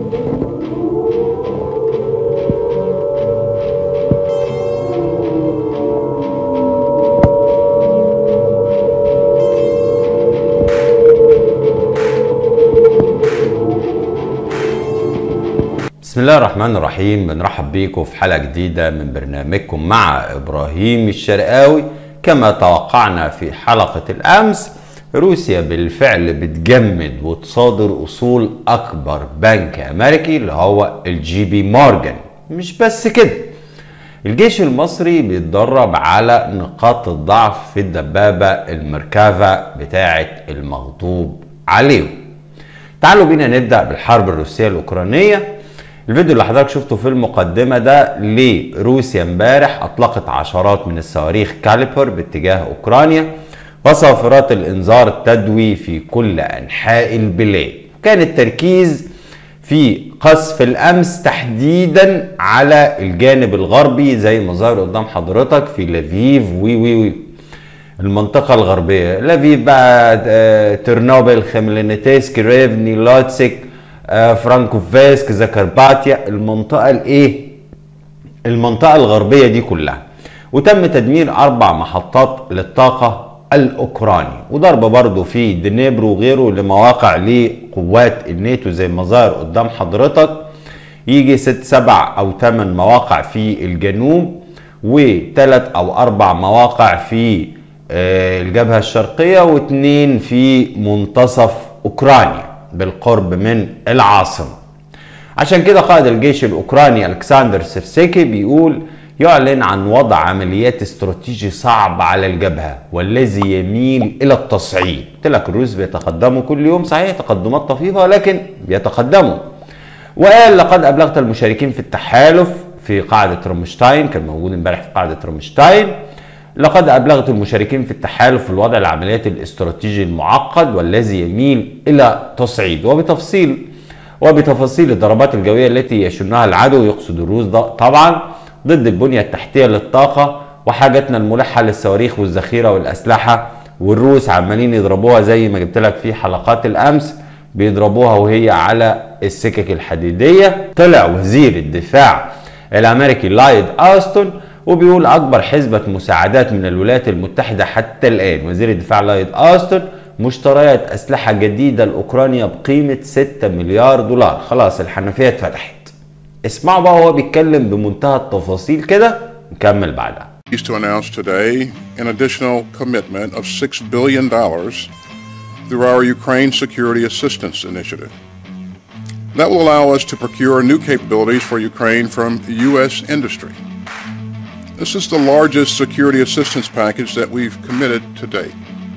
بسم الله الرحمن الرحيم بنرحب بيكم في حلقة جديدة من برنامجكم مع إبراهيم الشرقاوي كما توقعنا في حلقة الأمس روسيا بالفعل بتجمد وتصادر أصول أكبر بنك أمريكي اللي هو الجي بي مورجان مش بس كده الجيش المصري بيتدرب على نقاط الضعف في الدبابة المركبة بتاعة المغضوب عليهم تعالوا بينا نبدأ بالحرب الروسية الأوكرانية الفيديو اللي حضرتك شفته في المقدمة ده لروسيا امبارح أطلقت عشرات من الصواريخ كاليبر باتجاه أوكرانيا وصافرات الإنذار التدوي في كل أنحاء البلاد كان التركيز في قصف الأمس تحديدا على الجانب الغربي زي ما ظهر قدام حضرتك في لافيف وي وي وي المنطقة الغربية لافيف بقى آه، ترنوبل خملينيتسك ريفني لوتسك آه، فرانكوفسك زكرباتيا المنطقة الايه المنطقة الغربية دي كلها وتم تدمير أربع محطات للطاقة الأوكراني وضرب برضه في دنيبرو وغيره لمواقع لقوات الناتو زي ما ظهر قدام حضرتك يجي ست سبع أو ثمان مواقع في الجنوب وثلاث أو أربع مواقع في آه، الجبهة الشرقية واثنين في منتصف أوكرانيا بالقرب من العاصمة عشان كده قائد الجيش الأوكراني ألكسندر سيرسيكي بيقول يعلن عن وضع عمليات استراتيجي صعب على الجبهة والذي يميل إلى التصعيد قلت لك الروس بيتقدموا كل يوم صحيح تقدمات طفيفة ولكن بيتقدموا وقال لقد أبلغت المشاركين في التحالف في قاعدة رامشتاين كان موجود امبارح في قاعدة رامشتاين لقد أبلغت المشاركين في التحالف في الوضع العمليات الاستراتيجي المعقد والذي يميل إلى تصعيد وبتفصيل وبتفاصيل الضربات الجوية التي يشنها العدو يقصد الروس ده طبعا ضد البنية التحتية للطاقة وحاجتنا الملحة للصواريخ والذخيرة والأسلحة والروس عمالين يضربوها زي ما جبت لك في حلقات الأمس بيضربوها وهي على السكك الحديدية طلع وزير الدفاع الأمريكي لايد أوستون وبيقول أكبر حزبة مساعدات من الولايات المتحدة حتى الآن وزير الدفاع لايد أوستون مشتريات أسلحة جديدة لأوكرانيا بقيمة 6 مليار دولار خلاص الحنفية اتفتحت اسمعوا بقى وهو بيتكلم بمنتهى التفاصيل كده نكمل بعدها pleased to announce today an additional commitment of $6 billion through our Ukraine Security Assistance Initiative. That will allow us to procure new capabilities for Ukraine from U.S. industry. This is the largest security assistance package that we've committed to date.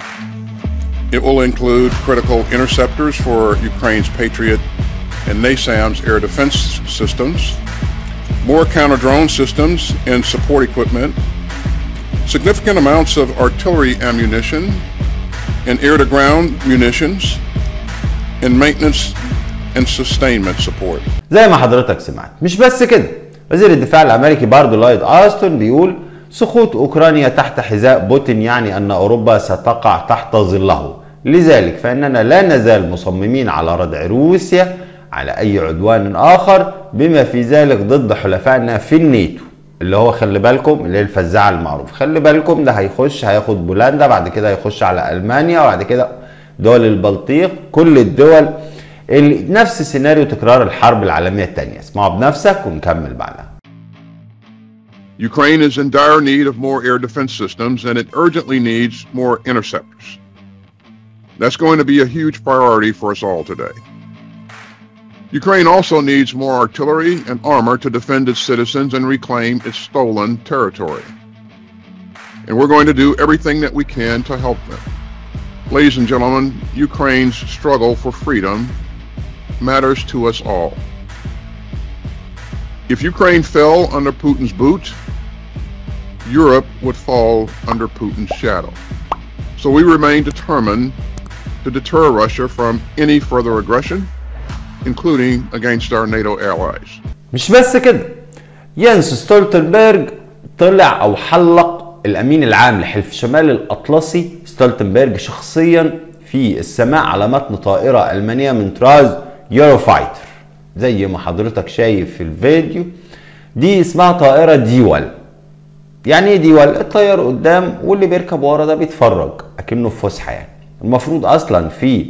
It will include critical interceptors for Ukraine's Patriot and NASAMS air defense systems, more counter drone systems and support equipment, significant amounts of artillery ammunition and air to ground munitions, and maintenance and sustainment support. زي ما حضرتك سمعت مش بس كده وزير الدفاع الامريكي برضه لايد استون بيقول سقوط اوكرانيا تحت حذاء بوتين يعني ان اوروبا ستقع تحت ظله لذلك فاننا لا نزال مصممين على ردع روسيا على اي عدوان اخر بما في ذلك ضد حلفائنا في الناتو اللي هو خلي بالكم اللي هي الفزاعه المعروف خلي بالكم ده هيخش هياخد بولندا بعد كده هيخش على المانيا وبعد كده دول البلطيق كل الدول اللي نفس سيناريو تكرار الحرب العالميه الثانيه اسمعوا بنفسك ونكمل بعدها Ukraine is in dire need of more air defense systems and it urgently needs more interceptors. That's going to be a huge priority for us all today. Ukraine also needs more artillery and armor to defend its citizens and reclaim its stolen territory. And we're going to do everything that we can to help them. Ladies and gentlemen, Ukraine's struggle for freedom matters to us all. If Ukraine fell under Putin's boot, Europe would fall under Putin's shadow. So we remain determined to deter Russia from any further aggression, including against our NATO allies. مش بس كده يانس ستولتنبرج طلع او حلق الامين العام لحلف شمال الاطلسي ستولتنبرج شخصيا في السماء على متن طائره المانيه من طراز يورو فايتر زي ما حضرتك شايف في الفيديو دي اسمها طائرة ديول يعني ايه ديول الطيار قدام واللي بيركب ورا ده بيتفرج اكنه في فسحه يعني المفروض اصلا في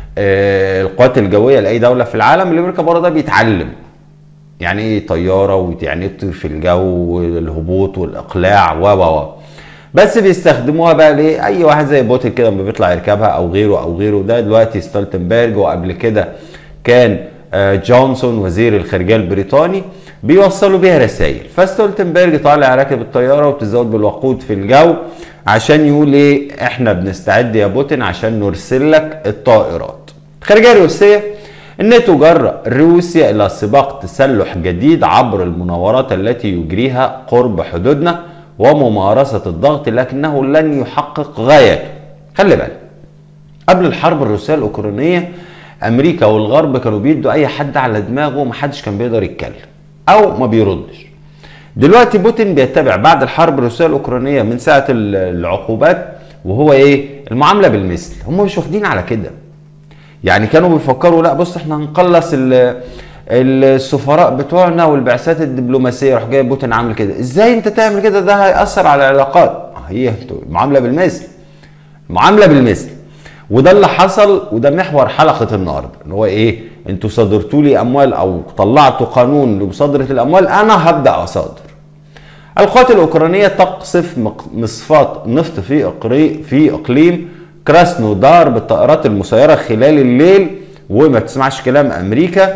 آه، القوات الجويه لاي دوله في العالم اللي بيركب ورا ده بيتعلم يعني ايه طياره ويعني ايه تطير في الجو والهبوط والاقلاع و و و بس بيستخدموها بقى ليه اي واحد زي بوتل كده لما بيطلع يركبها او غيره او غيره ده دلوقتي ستولتنبرج وقبل كده كان آه، جونسون وزير الخارجيه البريطاني بيوصلوا بيها رسائل فستولتنبرج طالع راكب الطياره وبتزود بالوقود في الجو عشان يقول ايه احنا بنستعد يا بوتين عشان نرسل لك الطائرات الخارجيه الروسيه الناتو جر روسيا الى سباق تسلح جديد عبر المناورات التي يجريها قرب حدودنا وممارسه الضغط لكنه لن يحقق غايته خلي بالك قبل الحرب الروسيه الاوكرانيه امريكا والغرب كانوا بيدوا اي حد على دماغه ومحدش كان بيقدر يتكلم او ما بيردش دلوقتي بوتين بيتبع بعد الحرب الروسيه الاوكرانيه من ساعه ال- العقوبات وهو ايه المعامله بالمثل هم مش واخدين على كده يعني كانوا بيفكروا لا بص احنا هنقلص ال- السفراء بتوعنا والبعثات الدبلوماسيه راح جاي بوتين عامل كده ازاي انت تعمل كده ده هياثر على العلاقات هي معامله بالمثل معامله بالمثل وده اللي حصل وده محور حلقه النهارده ان هو ايه انتوا صدرتوا لي اموال او طلعتوا قانون لمصادره الاموال انا هبدا اصادر القوات الاوكرانيه تقصف مق- مصفات نفط في اقري في اقليم كراسنودار بالطائرات المسيره خلال الليل وما بتسمعش كلام امريكا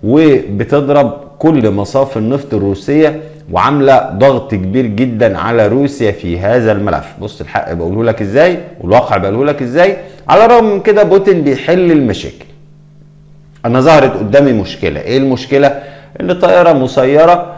وبتضرب كل مصاف النفط الروسيه وعامله ضغط كبير جدا على روسيا في هذا الملف بص الحق بقوله لك ازاي والواقع بقوله لك ازاي على الرغم من كده بوتين بيحل المشاكل انا ظهرت قدامي مشكله ايه المشكله ان طائره مسيره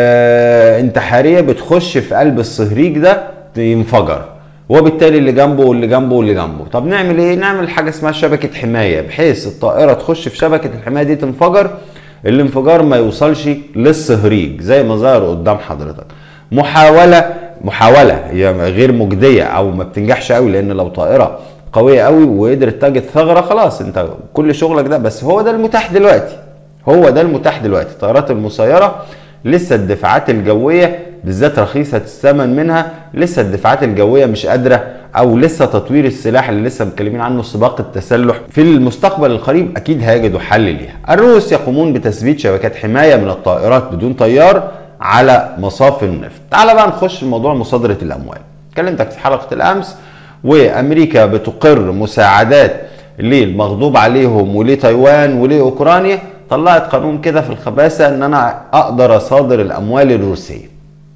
آه انتحاريه بتخش في قلب الصهريج ده ينفجر وبالتالي اللي جنبه واللي جنبه واللي جنبه طب نعمل ايه نعمل حاجه اسمها شبكه حمايه بحيث الطائره تخش في شبكه الحمايه دي تنفجر الانفجار ما يوصلش للصهريج زي ما ظهر قدام حضرتك محاوله محاوله هي غير مجديه او ما بتنجحش قوي لان لو طائره قويه قوي وقدرت تجد ثغره خلاص انت كل شغلك ده بس هو ده المتاح دلوقتي هو ده المتاح دلوقتي الطائرات المسيره لسه الدفاعات الجويه بالذات رخيصه الثمن منها لسه الدفاعات الجويه مش قادره او لسه تطوير السلاح اللي لسه متكلمين عنه سباق التسلح في المستقبل القريب اكيد هيجدوا حل ليها الروس يقومون بتثبيت شبكات حمايه من الطائرات بدون طيار على مصاف النفط تعال بقى نخش في موضوع مصادره الاموال كلمتك في حلقه الامس وامريكا بتقر مساعدات للمغضوب عليهم ولتايوان ولاوكرانيا طلعت قانون كده في الخباثه ان انا اقدر اصادر الاموال الروسيه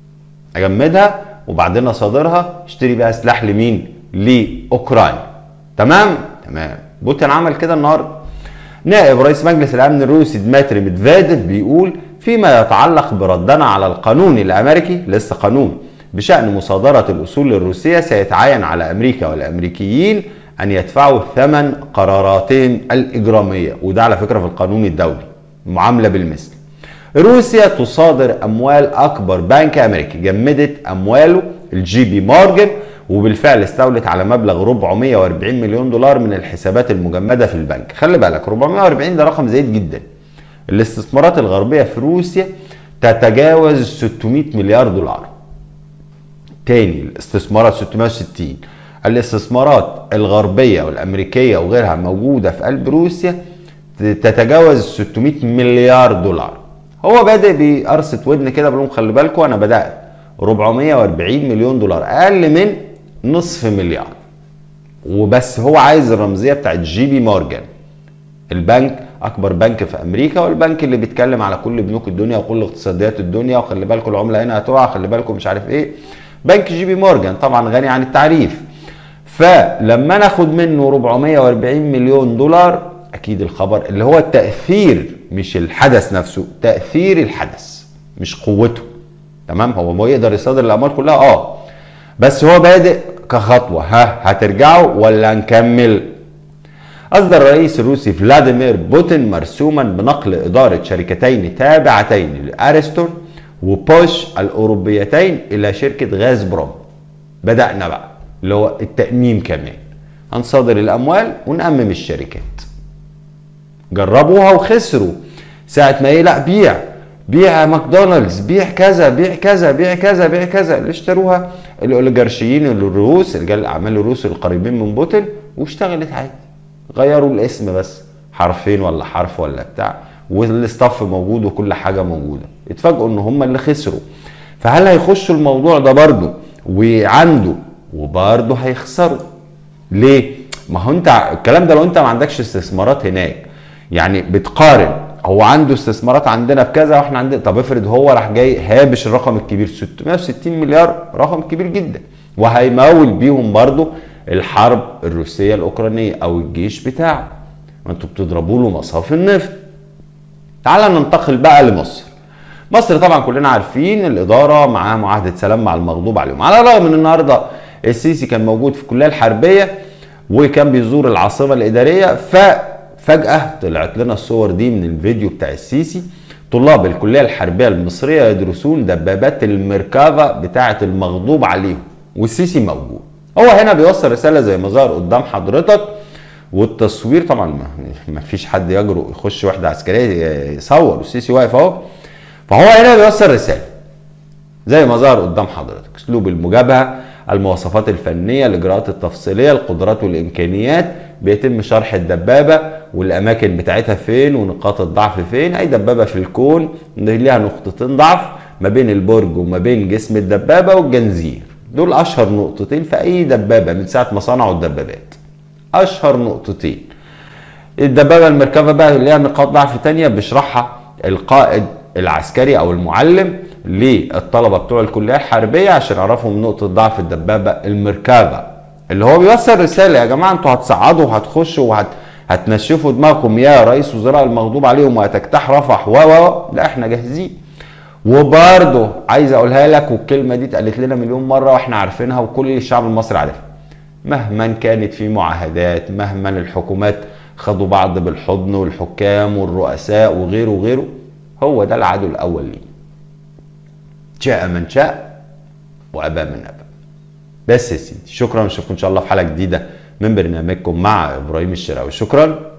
اجمدها وبعدين اصادرها اشتري بيها سلاح لمين لاوكرانيا تمام تمام بوتين عمل كده النهارده نائب رئيس مجلس الامن الروسي دمتري ميدفيديف بيقول فيما يتعلق بردنا على القانون الامريكي لسه قانون بشان مصادره الاصول الروسيه سيتعين على امريكا والامريكيين ان يدفعوا ثمن قراراتهم الاجراميه وده على فكره في القانون الدولي معامله بالمثل روسيا تصادر اموال اكبر بنك امريكي جمدت امواله الجي بي مورجان وبالفعل استولت على مبلغ 440 مليون دولار من الحسابات المجمده في البنك خلي بالك 440 ده رقم زايد جدا الاستثمارات الغربيه في روسيا تتجاوز 600 مليار دولار تاني الاستثمارات 660 الاستثمارات الغربيه والامريكيه وغيرها موجوده في قلب روسيا تتجاوز 600 مليار دولار هو بادئ بقرصه ودن كده بقول لهم خلي بالكم انا بدات 440 مليون دولار اقل من نصف مليار وبس هو عايز الرمزيه بتاعت جي بي مورجان البنك اكبر بنك في امريكا والبنك اللي بيتكلم على كل بنوك الدنيا وكل اقتصاديات الدنيا وخلي بالكم العمله هنا هتقع خلي بالكم مش عارف ايه بنك جي بي مورجان طبعا غني عن التعريف فلما ناخد منه 440 مليون دولار اكيد الخبر اللي هو التاثير مش الحدث نفسه تاثير الحدث مش قوته تمام هو ما يقدر يصادر الاموال كلها اه بس هو بادئ كخطوه ها هترجعوا ولا نكمل أصدر الرئيس الروسي فلاديمير بوتين مرسوما بنقل إدارة شركتين تابعتين لأرستون وبوش الأوروبيتين إلى شركة غاز بروم بدأنا بقى اللي هو التأميم كمان هنصادر الأموال ونأمم الشركات جربوها وخسروا ساعه ما ايه لا بيع بيع ماكدونالدز بيع كذا بيع كذا بيع كذا بيع كذا اللي اشتروها الاوليجارشيين الروس رجال الاعمال الروس القريبين من بوتين واشتغلت عادي غيروا الاسم بس حرفين ولا حرف ولا بتاع والاستاف موجود وكل حاجه موجوده اتفاجئوا ان هم اللي خسروا فهل هيخشوا الموضوع ده برضه وعنده وبرضه هيخسروا ليه ما هو انت الكلام ده لو انت ما عندكش استثمارات هناك يعني بتقارن هو عنده استثمارات عندنا بكذا واحنا عندنا طب افرض هو راح جاي هابش الرقم الكبير 660 مليار رقم كبير جدا وهيمول بيهم برضه الحرب الروسيه الاوكرانيه او الجيش بتاعه ما انتوا بتضربوا له مصاف النفط تعال ننتقل بقى لمصر مصر طبعا كلنا عارفين الاداره معاها معاهده سلام مع المغضوب عليهم على الرغم من النهارده السيسي كان موجود في الكليه الحربيه وكان بيزور العاصمه الاداريه ففجاه طلعت لنا الصور دي من الفيديو بتاع السيسي طلاب الكليه الحربيه المصريه يدرسون دبابات المركافه بتاعه المغضوب عليهم والسيسي موجود هو هنا بيوصل رساله زي ما ظهر قدام حضرتك والتصوير طبعا ما فيش حد يجرؤ يخش وحده عسكريه يصور والسيسي واقف اهو فهو هنا بيوصل رساله زي ما ظهر قدام حضرتك اسلوب المجابهه المواصفات الفنيه الاجراءات التفصيليه القدرات والامكانيات بيتم شرح الدبابه والاماكن بتاعتها فين ونقاط الضعف فين اي دبابه في الكون ليها نقطتين ضعف ما بين البرج وما بين جسم الدبابه والجنزير دول اشهر نقطتين في اي دبابه من ساعه ما صنعوا الدبابات اشهر نقطتين الدبابه المركبه بقى ليها نقاط ضعف تانية بيشرحها القائد العسكري او المعلم للطلبه بتوع الكليه الحربيه عشان يعرفوا نقطه ضعف الدبابه المركبه اللي هو بيوصل رساله يا جماعه انتوا هتصعدوا وهتخشوا وهت هتنشفوا دماغكم يا رئيس وزراء المغضوب عليهم وهتجتاح رفح و لا احنا جاهزين وبرضه عايز اقولها لك والكلمه دي اتقالت لنا مليون مره واحنا عارفينها وكل الشعب المصري عارفها مهما كانت في معاهدات مهما الحكومات خدوا بعض بالحضن والحكام والرؤساء وغيره وغيره هو ده العدو الاول ليه شاء من شاء وابى من ابى بس يا سيدي شكرا نشوفكم ان شاء الله في حلقه جديده من برنامجكم مع ابراهيم الشراوي شكرا